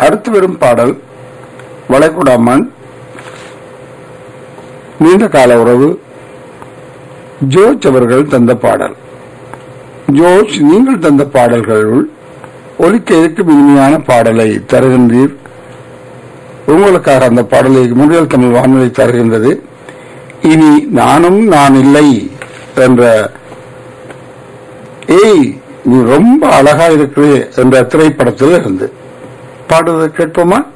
அடுத்து வரும் பாடல் வளைகுடாமன் நீண்ட கால உறவு ஜோர்ஜ் அவர்கள் தந்த பாடல் ஜோர்ஜ் நீங்கள் தந்த பாடல்களுள் ஒலிக்க இருக்கும் இனிமையான பாடலை தருகின்றீர் உங்களுக்காக அந்த பாடலை முன்னில் தமிழ் வானொலி தருகின்றது இனி நானும் நான் இல்லை என்ற ஏய் நீ ரொம்ப அழகா இருக்கிறே என்ற திரைப்படத்தில் இருந்து பாடுவதை கேட்போமா